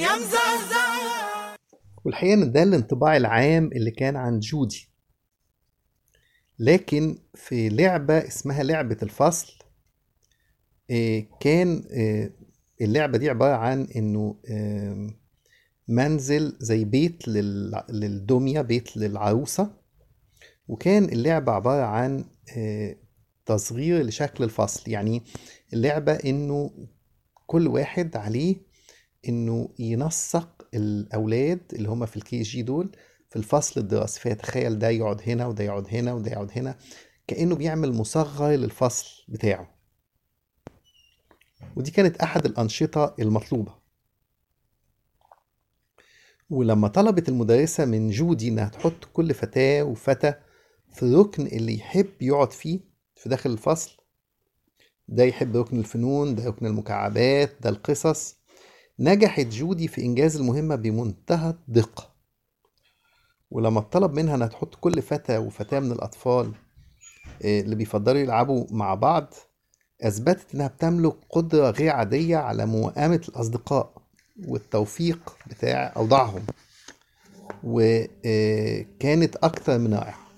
يا مزعزع والحقيقة إن ده الانطباع العام اللي كان عن جودي لكن في لعبة اسمها لعبة الفصل آه، كان آه، اللعبة دي عبارة عن إنه آم، منزل زي بيت لل- للدمية بيت للعروسة وكان اللعبة عبارة عن آه، تصغير لشكل الفصل يعني اللعبة إنه كل واحد عليه إنه ينسق الأولاد اللي هم في الكي جي دول في الفصل الدراسي فيتخيل ده يقعد هنا وده يقعد هنا وده يقعد هنا كأنه بيعمل مصغر للفصل بتاعه ودي كانت أحد الأنشطة المطلوبة ولما طلبت المدرسة من جودي إنها تحط كل فتاة وفتى في الركن اللي يحب يقعد فيه في داخل الفصل ده يحب ركن الفنون ده ركن المكعبات ده القصص نجحت جودي في إنجاز المهمة بمنتهى الدقة ولما اتطلب منها إنها تحط كل فتى وفتاة من الأطفال آه، اللي بيفضلوا يلعبوا مع بعض أثبتت إنها بتملك قدرة غير عادية على موائمة الأصدقاء والتوفيق بتاع أوضاعهم وكانت أكثر من رائعة